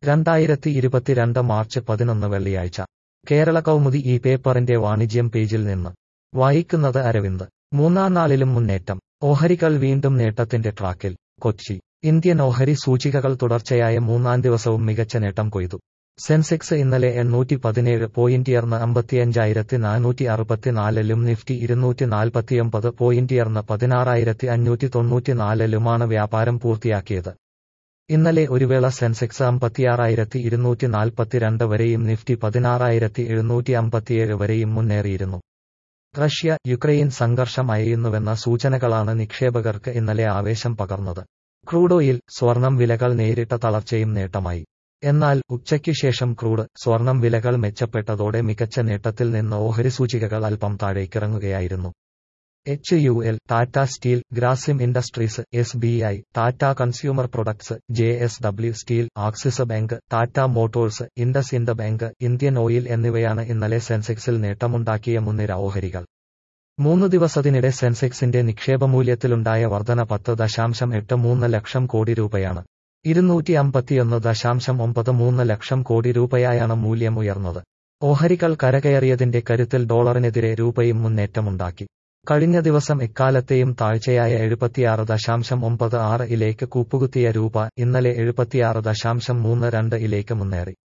രണ്ടായിരത്തി ഇരുപത്തിരണ്ട് മാർച്ച് പതിനൊന്ന് വെള്ളിയാഴ്ച കേരള കൗമുദി ഈ പേപ്പറിന്റെ വാണിജ്യം പേജിൽ നിന്ന് വായിക്കുന്നത് അരവിന്ദ് മൂന്നാം നാളിലും മുന്നേറ്റം ഓഹരികൾ വീണ്ടും നേട്ടത്തിന്റെ ട്രാക്കിൽ കൊച്ചി ഇന്ത്യൻ ഓഹരി സൂചികകൾ തുടർച്ചയായ മൂന്നാം ദിവസവും മികച്ച നേട്ടം കൊയ്തു സെൻസെക്സ് ഇന്നലെ എണ്ണൂറ്റി പതിനേഴ് പോയിന്റിയർന്ന് അമ്പത്തിയഞ്ചായിരത്തി നാനൂറ്റി അറുപത്തിനാലിലും നിഫ്റ്റി ഇരുന്നൂറ്റി നാൽപ്പത്തിയൊമ്പത് പോയിന്റിയർന്ന് പതിനാറായിരത്തി അഞ്ഞൂറ്റി തൊണ്ണൂറ്റിനാലിലുമാണ് വ്യാപാരം പൂർത്തിയാക്കിയത് ഇന്നലെ ഒരു വേള സെൻസെക്സ് അമ്പത്തിയാറായിരത്തി ഇരുന്നൂറ്റി നാൽപ്പത്തിരണ്ട് വരെയും നിഫ്റ്റി പതിനാറായിരത്തി എഴുന്നൂറ്റി അമ്പത്തിയേഴ് വരെയും മുന്നേറിയിരുന്നു റഷ്യ യുക്രൈൻ സംഘർഷം അയയുന്നുവെന്ന സൂചനകളാണ് നിക്ഷേപകർക്ക് ഇന്നലെ ആവേശം പകർന്നത് ക്രൂഡ് ഓയിൽ സ്വർണം വിലകൾ നേരിട്ട തളർച്ചയും നേട്ടമായി എന്നാൽ ഉച്ചയ്ക്കു ശേഷം ക്രൂഡ് സ്വർണം വിലകൾ മെച്ചപ്പെട്ടതോടെ മികച്ച നേട്ടത്തിൽ നിന്ന് ഓഹരി സൂചികകൾ അല്പം താഴേക്കിറങ്ങുകയായിരുന്നു H U L Tata steel Grasim industries S B I Tata consumer products J S W steel Axis Bank Tata Motors IndusInd bank Indian Oil എന്നിവയാണ് ഇന്നലെ സെൻസെക്സിൽ നേട്ടമുണ്ടാക്കിയ മുൻനിര ഓഹരികൾ മൂന്ന് ദിവസത്തിനിടെ സെൻസെക്സിന്റെ നിക്ഷേപമൂല്യത്തിലുണ്ടായ വർധന പത്ത് ദശാംശം എട്ട് മൂന്ന് ലക്ഷം കോടി രൂപയാണ് ഇരുന്നൂറ്റി അമ്പത്തിയൊന്ന് ദശാംശം ഒമ്പത് മൂന്ന് ലക്ഷം കോടി രൂപയായാണ് മൂല്യം ഉയർന്നത് ഓഹരികൾ കരകയറിയതിന്റെ കരുത്തിൽ ഡോളറിനെതിരെ രൂപയും മുന്നേറ്റമുണ്ടാക്കി കഴിഞ്ഞ ദിവസം എക്കാലത്തെയും താഴ്ചയായ എഴുപത്തിയാറ് ദശാംശം ഒമ്പത് ആറ് ഇലേക്ക് കൂപ്പുകുത്തിയ രൂപ ഇന്നലെ എഴുപത്തിയാറ് ദശാംശം മൂന്ന് രണ്ട് ഇലേക്ക് മുന്നേറി